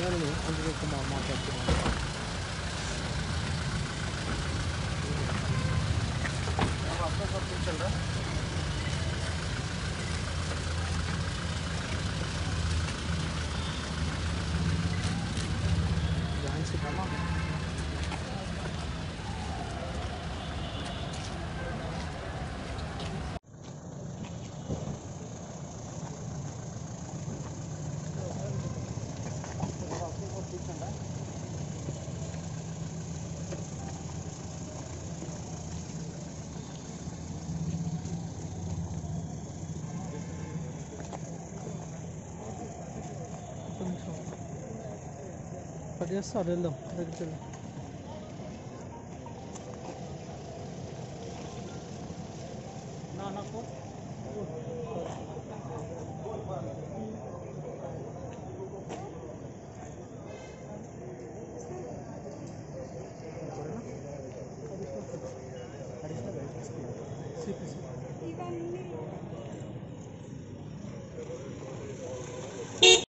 పిల్లల్ని అందుకే కుమార్ మాట్లాడుతున్నాను జాయిన్స్ ఇద్దామా కొంచెం కట్ చేస్తా వెళ్దాం దగ్గరికి వెళ్దాం నా నాకు సిపిసి ఇవన్నీ